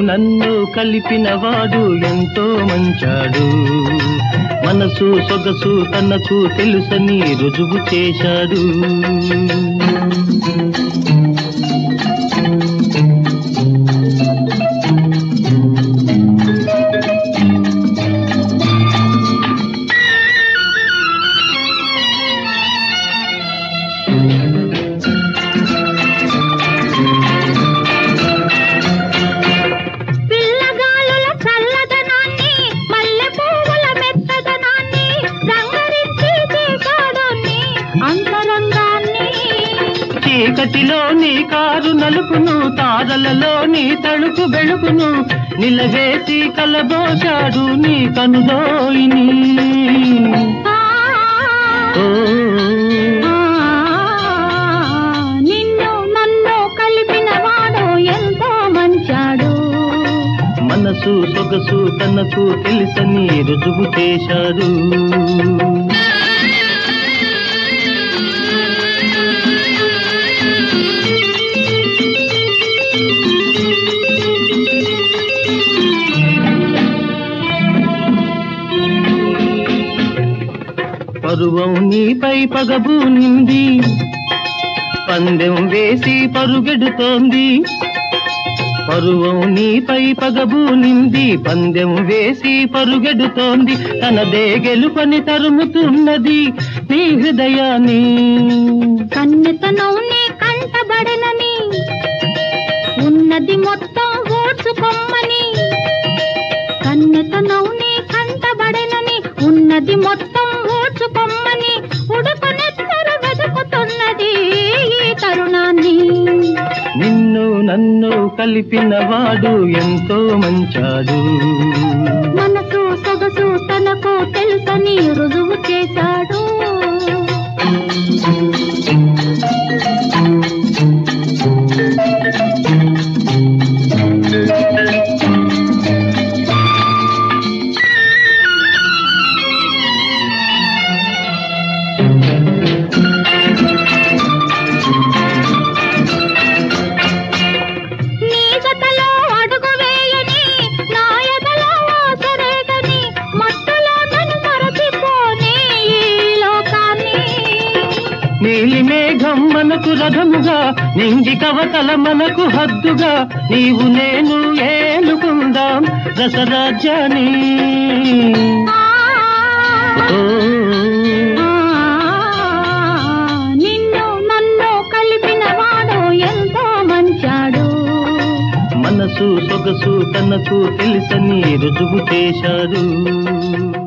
నన్ను కలిపిన వాడు ఎంతో మంచాడు మనసు సొగసు తనకు తెలుసని రుజువు చేశాడు పిల్లగాలుల చల్లదనాన్ని మల్లె పువ్వుల మెత్తదనాన్ని రంగరించి తీశాడోన్ని అంతరంగాన్ని చీకటిలో నీ కారు నలుపును తారలలో నీ తలుపు వెలుగును నిలవేసి కలబోశాడు నీ కనుదోయిని ఆ, ఓ, ఆ, నిన్ను నన్ను కలిపిన వాడు ఎంతో మంచాడు మనసు సొగసు తనకు తెలుసని రుజువు చేశాడు పరువం నీపై పగబు నింది పందెం వేసి పరుగెడుతోంది పరువం నీపై పగబు నింది పందెం వేసి పరుగెడుతోంది తనదే గెలుపని తరుముతున్నది నీ హృదయాన్ని కన్నెతనం నీ కంటబడనని ఉన్నది మొత్తం ఓడ్చుకొమ్మని కన్నెతనం నీ కంటబడనని ఉన్నది మొత్తం ఓడ్చుకొమ్మని ఉడుకునెత్తరు వెతుకుతున్నది ఈ తరుణాన్ని నిన్ను నన్ను కలిపిన వాడు ఎంతో మంచాడు మనసు సొగసు తనకు తెలుసని రుజువు చేశాడు నీ జతలో అడుగు వేయని నా ఎదలో ఆసరేగని మట్టులో నన్ను మరచిపోని ఈ లోకాన్ని నీలి మేఘం మనకు రథముగా నింగి కవతల మనకు హద్దుగా నీవు నేను ఏలుకుందాం రసరాజ్యాన్ని ఆ, ఓ, ఆ, నిన్ను నన్ను కలిపిన వాడు ఎంతో మంచాడు మనసు సొగసు తనకు తెలుసని రుజువు చేశాడు